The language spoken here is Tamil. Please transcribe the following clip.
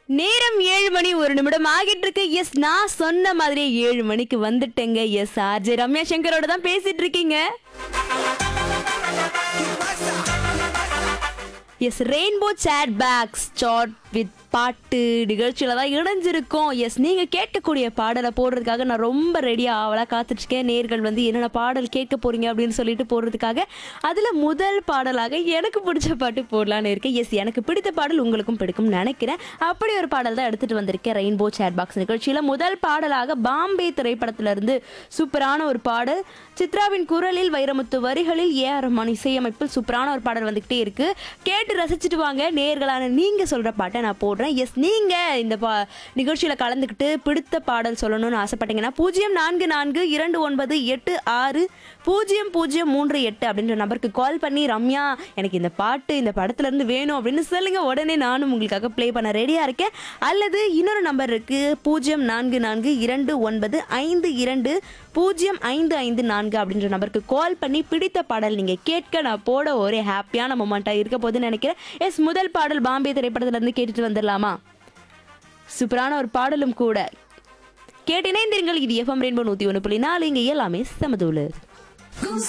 நேரம் ஏழு மணி ஒரு நிமிடம் ஆகிட்டு இருக்கு எஸ் நான் சொன்ன மாதிரியே ஏழு மணிக்கு வந்துட்டேங்க எஸ் ஆர்ஜே ரம்யா சங்கரோட தான் பேசிட்டு இருக்கீங்க yes rainbow chat box chat with பாட்டு நிகழ்ச்சியில தான் இணைஞ்சிருக்கோம் எஸ் நீங்க கேட்கக்கூடிய பாடலை போடுறதுக்காக நான் ரொம்ப ரெடியா ஆவலா காத்துட்டு இருக்கேன் நேர்கள் வந்து என்னென்ன பாடல் கேட்க போறீங்க அப்படின்னு சொல்லிட்டு போடுறதுக்காக அதுல முதல் பாடலாக எனக்கு பிடிச்ச பாட்டு போடலான்னு இருக்கேன் எஸ் எனக்கு பிடித்த பாடல் உங்களுக்கும் பிடிக்கும் நினைக்கிறேன் அப்படி ஒரு பாடல் தான் எடுத்துட்டு வந்திருக்கேன் ரெயின்போ சேட் பாக்ஸ் நிகழ்ச்சியில முதல் பாடலாக பாம்பே திரைப்படத்துல இருந்து சூப்பரான ஒரு பாடல் சித்ராவின் குரலில் வைரமுத்து வரிகளில் ஏ ஆர் ரஹ்மான் இசையமைப்பில் சூப்பரான ஒரு பாடல் வந்துகிட்டே இருக்கு கேட்டு ரசிச்சுட்டு வாங்க நேர்களான நீங்க சொல்ற பாட்டை நான் போடுறேன் எஸ் நீங்க இந்த பா நிகழ்ச்சியில கலந்துக்கிட்டு பிடித்த பாடல் சொல்லணும்னு ஆசைப்பட்டீங்கன்னா பூஜ்ஜியம் நான்கு நான்கு இரண்டு ஒன்பது எட்டு ஆறு பூஜ்ஜியம் பூஜ்ஜியம் மூன்று எட்டு அப்படின்ற நம்பருக்கு கால் பண்ணி ரம்யா எனக்கு இந்த பாட்டு இந்த படத்துல இருந்து வேணும் அப்படின்னு சொல்லுங்க உடனே நானும் உங்களுக்காக ப்ளே பண்ண ரெடியா இருக்கேன் அல்லது இன்னொரு நம்பர் இருக்கு பூஜ்ஜியம் நான்கு நான்கு இரண்டு ஒன்பது ஐந்து இரண்டு பூஜ்ஜியம் ஐந்து ஐந்து நான்கு அப்படின்ற நம்பருக்கு கால் பண்ணி பிடித்த பாடல் நீங்க கேட்க நான் போட ஒரே ஹாப்பியான மொமெண்டா இருக்க போகுதுன்னு நினைக்கிறேன் எஸ் முதல் பாடல் பாம்பே திரைப்படத்துல இருந்து கேட்டுட்டு வந்துடலாமா சூப்பரான ஒரு பாடலும் கூட கேட்டு இணைந்திருங்கள் இது எஃப்எம் ரெயின்போ நூத்தி ஒன்று புள்ளி நாலு இங்க எல்லாமே சமதூளு